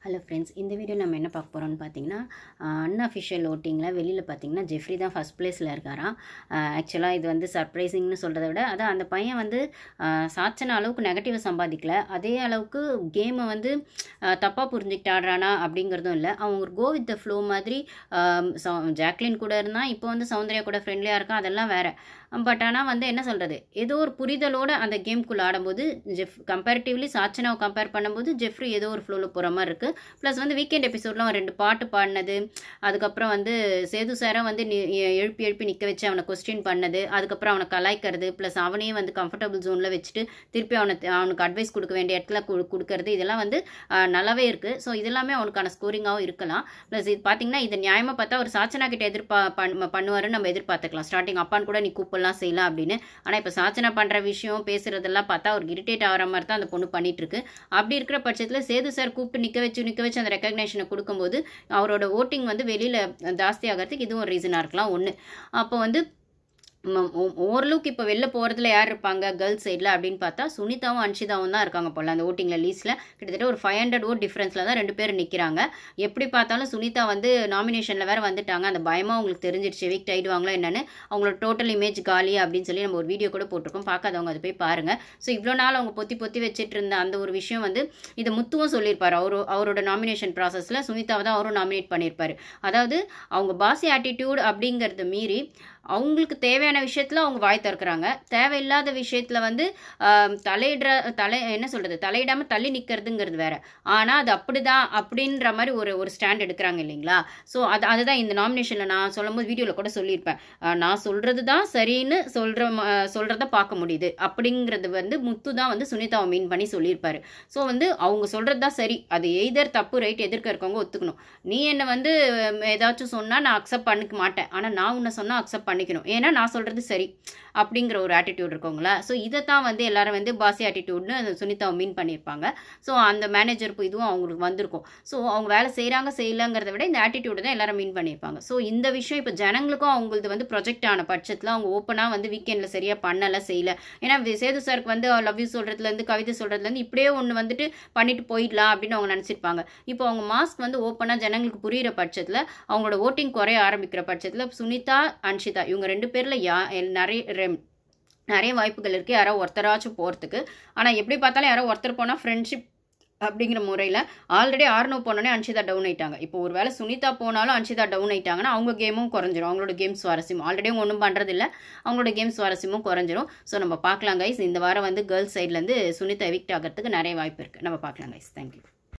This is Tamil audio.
ஹலோ ஃப்ரெண்ட்ஸ் இந்த வீடியோ நம்ம என்ன பார்க்க போகிறோம்னு பார்த்தீங்கன்னா அன்அஃபிஷியல் ஓட்டிங்கில் வெளியில் பார்த்தீங்கன்னா ஜெஃப்ரி தான் ஃபஸ்ட் ப்ளேஸில் இருக்காராம் ஆக்சுவலாக இது வந்து சர்ப்ரைசிங்னு சொல்கிறத விட அதான் அந்த பையன் வந்து ஆஹ், சாச்சன அளவுக்கு நெகட்டிவை சம்பாதிக்கல அதே அளவுக்கு கேமை வந்து தப்பாக புரிஞ்சுக்கிட்டு ஆடுறானா அப்படிங்கிறதும் இல்லை அவன் ஒரு கோ வித் த ஃப்ளோ மாதிரி ஆம், சௌ- ஜாக்லின் கூட இருந்தால் இப்போ வந்து சௌந்தர்யா கூட ஃப்ரெண்ட்லியாக இருக்கான் அதெல்லாம் வேற பட் ஆனால் வந்து என்ன சொல்கிறது ஏதோ ஒரு புரிதலோட அந்த கேம்குள்ளே ஆடும்போது ஜெஃப் கம்பேரிட்டிவ்லி சாச்சனாவை கம்பேர் பண்ணும்போது ஜெஃப்ரி ஏதோ ஒரு ஃப்ளோவில் போகிற மாதிரி இருக்குது ப்ளஸ் வந்து வீக்கெண்ட் எபிசோட்லாம் ரெண்டு பாட்டு பாடினது அதுக்கப்புறம் வந்து சேது சாரை வந்து நி- எ- எழுப்பி எழுப்பி நிற்க வச்சு அவனை கொஸ்டின் பண்ணது அதுக்கப்புறம் அவனை கலாய்க்கிறது ப்ளஸ் அவனையே வந்து கம்ஃபர்டபுள் ஜோனில் வச்சுட்டு திருப்பி அவனை அவனுக்கு அட்வைஸ் கொடுக்க வேண்டிய இடத்துல கு- கொடுக்கறது இதெல்லாம் வந்து ஆஹ், நல்லாவே இருக்குது ஸோ இதெல்லாமே அவனுக்கான ஸ்கோரிங்காகவும் இருக்கலாம் ப்ளஸ் இது பார்த்தீங்கன்னா இது நியாயமாக பார்த்தா ஒரு சாச்சனா கிட்ட எதிர்பா பண் பண்ணுவாருன்னு நம்ம எதிர்பார்த்துக்கலாம் ஸ்டார்டிங் அப்பான்னு கூட நீ கூப்பிடலாம் செய்யலாம் அப்படின்னு ஆனால் இப்போ சாச்சனா பண்ணுற விஷயம் பேசுறதெல்லாம் பார்த்தா அவருக்கு இரிட்டேட் ஆகிற மாதிரி தான் அந்த பொண்ணு பண்ணிட்டு இருக்கு அப்படி இருக்கிற பட்சத்தில் சேது சார் கூப்பிட்டு நிற்க வச்சு நிற்க வச்சு அந்த ரெக்கக்னேஷனை கொடுக்கும்போது அவரோட ஓட்டிங் வந்து வெளியில் ஜாஸ்தி ஆகிறதுக்கு இதுவும் ரீசனாக இருக்கலாம் ஒன்று அப்போ வந்து ம- ஓ- ஓரளவுக்கு இப்போ வெளில போகிறதுல யார் இருப்பாங்க கேர்ள்ஸ் சைடில் அப்படின்னு பார்த்தா சுனிதாவும் அன்ஷிதாவும் தான் இருக்காங்க போல அந்த ஓட்டிங்கில் லீஸ்ட்டில் கிட்டத்தட்ட ஒரு ஃபைவ் ஹண்ட்ரட் ஓட் டிஃப்ரென்ஸில் தான் ரெண்டு பேரும் நிற்கிறாங்க எப்படி பார்த்தாலும் சுனிதா வந்து நாமினேஷனில் வேறு வந்துட்டாங்க அந்த பயமாக அவங்களுக்கு தெரிஞ்சிடுச்சு வீக் ஆயிடுவாங்களோ என்னன்னு அவங்களோட டோட்டல் இமேஜ் காலி அப்படின்னு சொல்லி நம்ம ஒரு வீடியோ கூட போட்டிருக்கோம் பார்க்காதவங்க அதை போய் பாருங்கள் ஸோ இவ்வளோ நாள் அவங்க பொத்தி பொத்தி வச்சுட்டு இருந்த அந்த ஒரு விஷயம் வந்து இது முத்துவும் சொல்லியிருப்பார் அவரு அவரோட நாமினேஷன் ப்ராசஸில் சுனிதாவை தான் அவரும் நாமினேட் பண்ணியிருப்பார் அதாவது அவங்க பாசி ஆட்டிடியூட் அப்படிங்கிறத மீறி அவங்களுக்கு தேவையான விஷயத்தில் அவங்க வாய் திறக்கிறாங்க தேவையில்லாத விஷயத்தில் வந்து ஆம், தலையிடுற தலை என்ன சொல்கிறது தலையிடாமல் தள்ளி நிற்கிறதுங்கிறது வேற ஆனால் அது அப்படிதான் அப்படின்ற மாதிரி ஒரு ஒரு ஸ்டாண்ட் எடுக்கிறாங்க இல்லைங்களா ஸோ அது அதுதான் இந்த நாமினேஷனில் நான் சொல்லும்போது வீடியோவில் கூட சொல்லியிருப்பேன் ஆஹ், நான் சொல்கிறது தான் சரின்னு சொல்கிற சொல்கிறத பார்க்க முடியுது அப்படிங்கிறது வந்து முத்து தான் வந்து சுனிதாவை மீன் பண்ணி சொல்லியிருப்பாரு ஸோ வந்து அவங்க சொல்கிறது தான் சரி அது எய்தர் தப்பு ரைட் எதிர்க்க இருக்கவங்க ஒத்துக்கணும் நீ என்னை வந்து உம், ஏதாச்சும் சொன்னால் நான் அக்செப்ட் பண்ணிக்க மாட்டேன் ஆனால் நான் உன்னை சொன்னால் அக்செப்ட் பண்ணிக்கணும் ஏன்னா நான் சொல்கிறது சரி அப்படிங்கிற ஒரு ஆட்டிடியூட் இருக்கவங்களா ஸோ இதை தான் வந்து எல்லாரும் வந்து பாசி ஆட்டிடியூட்னு அந்த சுனிதாவை மீன் பண்ணியிருப்பாங்க ஸோ அந்த மேனேஜர் இதுவும் அவங்களுக்கு வந்திருக்கும் ஸோ அவங்க வேலை செய்கிறாங்க செய்யலங்கிறத விட இந்த ஆட்டிடியூட் தான் எல்லாரும் மீன் பண்ணியிருப்பாங்க ஸோ இந்த விஷயம் இப்போ ஜனங்களுக்கும் அவங்களது வந்து ப்ரொஜெக்ட் ஆன பட்சத்தில் அவங்க ஓப்பனாக வந்து வீக்கெண்டில் சரியாக பண்ணலை செய்யல ஏன்னா வி- சேது சாருக்கு வந்து லவ் யூ சொல்கிறதுலேருந்து கவிதை சொல்கிறதுலேருந்து இப்படியே ஒன்று வந்துட்டு பண்ணிட்டு போயிடலாம் அப்படின்னு அவங்க நினச்சிருப்பாங்க இப்போ அவங்க மாஸ்க் வந்து ஓப்பனாக ஜனங்களுக்கு புரியிற பட்சத்தில் அவங்களோட ஓட்டிங் குறைய ஆரம்பிக்கிற பட்சத்தில் சுனிதா அன்ஷிதா இவங்க ரெண்டு பேரில் யா எல்- நிறைய ரெ- நிறைய வாய்ப்புகள் இருக்குது யாரோ ஒருத்தராச்சும் போகிறதுக்கு ஆனால் எப்படி பார்த்தாலும் யாரோ ஒருத்தர் போனால் ஃப்ரெண்ட்ஷிப் அப்படிங்கிற முறையில் ஆல்ரெடி ஆர்னோ போனோடனே அன்ஷிதா டவுன் ஆயிட்டாங்க இப்போ ஒரு வேளை சுனிதா போனாலும் அன்ஷிதா டவுன் ஆயிட்டாங்கன்னா அவங்க கேமும் குறைஞ்சிரும் அவங்களோட கேம் சுவாரஸ்யம் ஆல்ரெடி அவங்க ஒன்றும் பண்ணுறதில்ல அவங்களோட கேம் சுவாரஸ்யமும் குறைஞ்சிரும் ஸோ நம்ம பார்க்கலாம் கைஸ் இந்த வாரம் வந்து கேர்ள்ஸ் சைட்லேருந்து சுனிதா எவிக்ட் ஆகிறதுக்கு நிறைய வாய்ப்பு இருக்குது நம்ம பார்க்கலாம் கைஸ் தேங்க்யூ